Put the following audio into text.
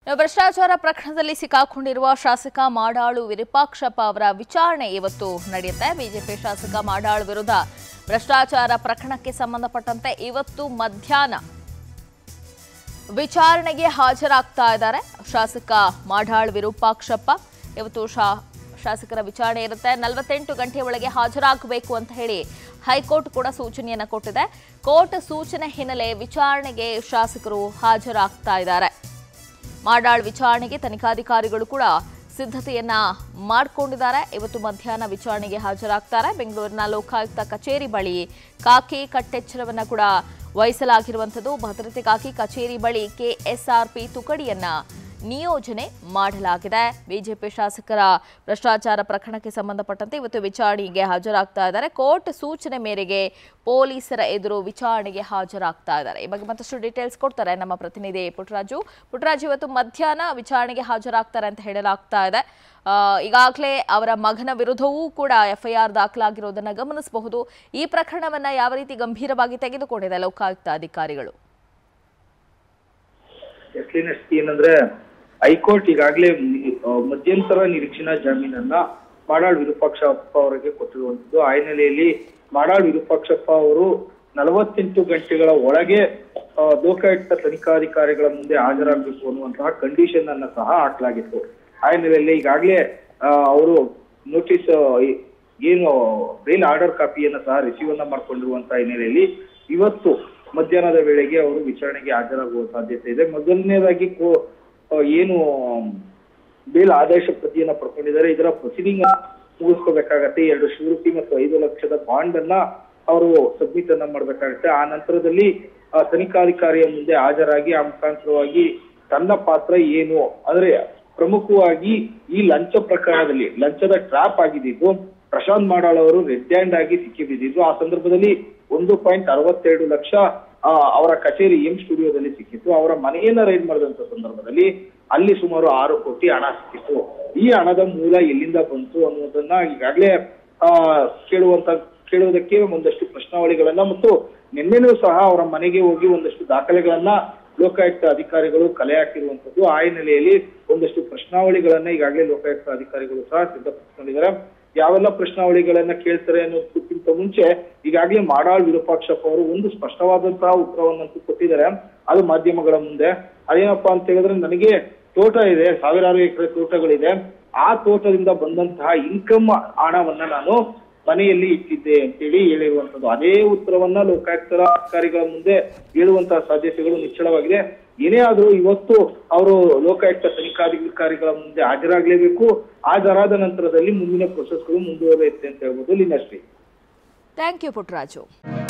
ಇನ್ನು ಭ್ರಷ್ಟಾಚಾರ ಪ್ರಕರಣದಲ್ಲಿ ಸಿಕ್ಕಾಕೊಂಡಿರುವ ಶಾಸಕ ಮಾಡಾಳು ವಿರೂಪಾಕ್ಷಪ್ಪ ಅವರ ವಿಚಾರಣೆ ಇವತ್ತು ನಡೆಯುತ್ತೆ ಬಿಜೆಪಿ ಶಾಸಕ ಮಾಡಾಳು ವಿರುದ್ಧ ಭ್ರಷ್ಟಾಚಾರ ಪ್ರಕರಣಕ್ಕೆ ಸಂಬಂಧಪಟ್ಟಂತೆ ಇವತ್ತು ಮಧ್ಯಾಹ್ನ ವಿಚಾರಣೆಗೆ ಹಾಜರಾಗ್ತಾ ಇದ್ದಾರೆ ಶಾಸಕ ಮಾಡಾಳ್ ವಿರೂಪಾಕ್ಷಪ್ಪ ಇವತ್ತು ಶಾ ಶಾಸಕರ ವಿಚಾರಣೆ ಇರುತ್ತೆ ನಲವತ್ತೆಂಟು ಗಂಟೆ ಒಳಗೆ ಹಾಜರಾಗಬೇಕು ಅಂತ ಹೇಳಿ ಹೈಕೋರ್ಟ್ ಕೂಡ ಸೂಚನೆಯನ್ನ ಕೊಟ್ಟಿದೆ ಕೋರ್ಟ್ ಸೂಚನೆ ಹಿನ್ನೆಲೆ ವಿಚಾರಣೆಗೆ ಶಾಸಕರು ಹಾಜರಾಗ್ತಾ ಇದ್ದಾರೆ ಮಾಡಾಳ್ ವಿಚಾರಣೆಗೆ ತನಿಖಾಧಿಕಾರಿಗಳು ಕೂಡ ಸಿದ್ಧತೆಯನ್ನ ಮಾಡಿಕೊಂಡಿದ್ದಾರೆ ಇವತ್ತು ಮಧ್ಯಾಹ್ನ ವಿಚಾರಣೆಗೆ ಹಾಜರಾಗ್ತಾರೆ ಬೆಂಗಳೂರಿನ ಲೋಕಾಯುಕ್ತ ಕಚೇರಿ ಬಳಿ ಕಾಕಿ ಕಟ್ಟೆಚ್ಚರವನ್ನ ಕೂಡ ವಹಿಸಲಾಗಿರುವಂಥದ್ದು ಭದ್ರತೆಗಾಗಿ ಕಚೇರಿ ಬಳಿ ಕೆಎಸ್ಆರ್ಪಿ ತುಕಡಿಯನ್ನ ನಿಯೋಜನೆ ಮಾಡಲಾಗಿದೆ ಬಿಜೆಪಿ ಶಾಸಕರ ಭ್ರಷ್ಟಾಚಾರ ಪ್ರಕರಣಕ್ಕೆ ಸಂಬಂಧಪಟ್ಟಂತೆ ಇವತ್ತು ವಿಚಾರಣೆಗೆ ಹಾಜರಾಗ್ತಾ ಇದ್ದಾರೆ ಕೋರ್ಟ್ ಸೂಚನೆ ಮೇರೆಗೆ ಪೊಲೀಸರ ಎದುರು ವಿಚಾರಣೆಗೆ ಹಾಜರಾಗ್ತಾ ಇದ್ದಾರೆ ಈ ಬಗ್ಗೆ ಮತ್ತಷ್ಟು ಡೀಟೇಲ್ಸ್ ಕೊಡ್ತಾರೆ ನಮ್ಮ ಪ್ರತಿನಿಧಿ ಪುಟ್ಟರಾಜು ಪುಟ್ಟರಾಜು ಇವತ್ತು ಮಧ್ಯಾಹ್ನ ವಿಚಾರಣೆಗೆ ಹಾಜರಾಗ್ತಾರೆ ಅಂತ ಹೇಳಲಾಗ್ತಾ ಇದೆ ಆ, ಈಗಾಗಲೇ ಅವರ ಮಗನ ವಿರುದ್ಧವೂ ಕೂಡ ಎಫ್ಐಆರ್ ದಾಖಲಾಗಿರೋದನ್ನ ಗಮನಿಸಬಹುದು ಈ ಪ್ರಕರಣವನ್ನ ಯಾವ ರೀತಿ ಗಂಭೀರವಾಗಿ ತೆಗೆದುಕೊಂಡಿದೆ ಲೋಕಾಯುಕ್ತ ಅಧಿಕಾರಿಗಳು ಎಸ್ಲಿನಷ್ಟು ಏನಂದ್ರೆ ಹೈಕೋರ್ಟ್ ಈಗಾಗಲೇ ಮಧ್ಯಂತರ ನಿರೀಕ್ಷಣಾ ಜಾಮೀನನ್ನ ಮಾಡಾಳ್ ವಿರೂಪಾಕ್ಷಪ್ಪ ಅವರಿಗೆ ಕೊಟ್ಟಿರುವಂತದ್ದು ಆ ಹಿನ್ನೆಲೆಯಲ್ಲಿ ಮಾಡಾಳ್ ವಿರೂಪಾಕ್ಷಪ್ಪ ಅವರು ನಲವತ್ತೆಂಟು ಗಂಟೆಗಳ ಒಳಗೆ ಆ, ಲೋಕಾಯುಕ್ತ ತನಿಖಾಧಿಕಾರಿಗಳ ಮುಂದೆ ಹಾಜರಾಗಬೇಕು ಅನ್ನುವಂತಹ ಕಂಡೀಷನ್ ಅನ್ನ ಸಹ ಹಾಕಲಾಗಿತ್ತು ಆ ಹಿನ್ನೆಲೆಯಲ್ಲಿ ಈಗಾಗಲೇ ಅವರು ನೋಟಿಸ್ ಏನು ಬೇಲ್ ಆರ್ಡರ್ ಕಾಪಿಯನ್ನ ಸಹ ರಿಸೀವ್ ಅನ್ನ ಮಾಡ್ಕೊಂಡಿರುವಂತಹ ಹಿನ್ನೆಲೆಯಲ್ಲಿ ಇವತ್ತು ಮಧ್ಯಾಹ್ನದ ವೇಳೆಗೆ ಅವರು ವಿಚಾರಣೆಗೆ ಹಾಜರಾಗುವ ಸಾಧ್ಯತೆ ಇದೆ ಮೊದಲನೇದಾಗಿ ಕೋ- ಆ, ಏನು ಬೇಲ್ ಆದೇಶ ಪ್ರತಿಯನ್ನ ಪಡ್ಕೊಂಡಿದ್ದಾರೆ ಇದರ ಪ್ರೊಸೀಡಿಂಗ್ ಮುಗಿಸ್ಕೋಬೇಕಾಗತ್ತೆ ಎರಡು ಶ್ಯೂರಿಟಿ ಮತ್ತು ಐದು ಲಕ್ಷದ ಬಾಂಡ್ ಅನ್ನ ಅವರು ಸಬ್ಮಿಟ್ ಅನ್ನ ಮಾಡ್ಬೇಕಾಗತ್ತೆ ಆ ನಂತರದಲ್ಲಿ ಆ, ತನಿಖಾಧಿಕಾರಿಯ ಮುಂದೆ ಹಾಜರಾಗಿ ಆ ಮುಖಾಂತರವಾಗಿ ತನ್ನ ಪಾತ್ರ ಏನು ಅಂದ್ರೆ ಪ್ರಮುಖವಾಗಿ ಈ ಲಂಚ ಪ್ರಕರಣದಲ್ಲಿ ಲಂಚದ ಟ್ರಾಪ್ ಆಗಿದ್ದು ಪ್ರಶಾಂತ್ ಮಾಡಾಳ್ ಅವರು ರೆಡ್ ಹ್ಯಾಂಡ್ ಆಗಿ ಸಿಕ್ಕಿ ಬಿದ್ದಿದ್ರು ಆ ಸಂದರ್ಭದಲ್ಲಿ ಒಂದು ಪಾಯಿಂಟ್ ಅರವತ್ತೆರಡು ಲಕ್ಷ ಆ, ಅವರ ಕಚೇರಿ ಎಂ ಸ್ಟುಡಿಯೋದಲ್ಲಿ ಸಿಕ್ಕಿತ್ತು ಅವರ ಮನೆಯನ್ನ ರೈಡ್ ಮಾಡಿದಂತ ಸಂದರ್ಭದಲ್ಲಿ ಅಲ್ಲಿ ಸುಮಾರು ಆರು ಕೋಟಿ ಹಣ ಸಿಕ್ಕಿತ್ತು ಈ ಹಣದ ಮೂಲ ಎಲ್ಲಿಂದ ಬಂತು ಅನ್ನೋದನ್ನ ಈಗಾಗಲೇ ಆ ಕೇಳುವಂತ ಕೇಳುವುದಕ್ಕೆ ಒಂದಷ್ಟು ಪ್ರಶ್ನಾವಳಿಗಳನ್ನ ಮತ್ತು ನಿನ್ನೆನೂ ಸಹ ಅವರ ಮನೆಗೆ ಹೋಗಿ ಒಂದಷ್ಟು ದಾಖಲೆಗಳನ್ನ ಲೋಕಾಯುಕ್ತ ಅಧಿಕಾರಿಗಳು ಕಲೆ ಹಾಕಿರುವಂತದ್ದು ಆ ಹಿನ್ನೆಲೆಯಲ್ಲಿ ಒಂದಷ್ಟು ಪ್ರಶ್ನಾವಳಿಗಳನ್ನ ಈಗಾಗಲೇ ಲೋಕಾಯುಕ್ತ ಅಧಿಕಾರಿಗಳು ಸಹ ಸಿದ್ಧಪಡಿಸಿಕೊಂಡಿದ್ದಾರೆ ಯಾವೆಲ್ಲ ಪ್ರಶ್ನಾವಳಿಗಳನ್ನ ಕೇಳ್ತಾರೆ ಅನ್ನೋದಕ್ಕಿಂತ ಮುಂಚೆ ಈಗಾಗಲೇ ಮಾಡಾಳ್ ವಿರೂಪಾಕ್ಷಪ್ಪ ಅವರು ಒಂದು ಸ್ಪಷ್ಟವಾದಂತಹ ಉತ್ತರವನ್ನಂತೂ ಕೊಟ್ಟಿದ್ದಾರೆ ಅದು ಮಾಧ್ಯಮಗಳ ಮುಂದೆ ಅದೇನಪ್ಪಾ ಅಂತ ಹೇಳಿದ್ರೆ ನನಗೆ ತೋಟ ಇದೆ ಸಾವಿರಾರು ಎಕರೆ ತೋಟಗಳಿದೆ ಆ ತೋಟದಿಂದ ಬಂದಂತಹ ಇನ್ಕಮ್ ಹಣವನ್ನ ನಾನು ಮನೆಯಲ್ಲಿ ಇಟ್ಟಿದ್ದೆ ಅಂತೇಳಿ ಹೇಳಿರುವಂತದ್ದು ಅದೇ ಉತ್ತರವನ್ನ ಲೋಕಾಯುಕ್ತರ ಅಧಿಕಾರಿಗಳ ಮುಂದೆ ಹೇಳುವಂತಹ ಸಾಧ್ಯತೆಗಳು ನಿಚ್ಚಳವಾಗಿದೆ ಏನೇ ಆದ್ರೂ ಇವತ್ತು ಅವರು ಲೋಕಾಯುಕ್ತ ತನಿಖಾಧಿಕಾರಿಗಳ ಮುಂದೆ ಹಾಜರಾಗಲೇಬೇಕು ಹಾಜರಾದ ನಂತರದಲ್ಲಿ ಮುಂದಿನ ಪ್ರೊಸೆಸ್ಗಳು ಮುಂದುವರಿಯುತ್ತೆ ಅಂತ ಹೇಳ್ಬೋದು ಲೀನಾಶ್ರೀ ಥ್ಯಾಂಕ್ ಯು ಪುಟ್ಟರಾಜು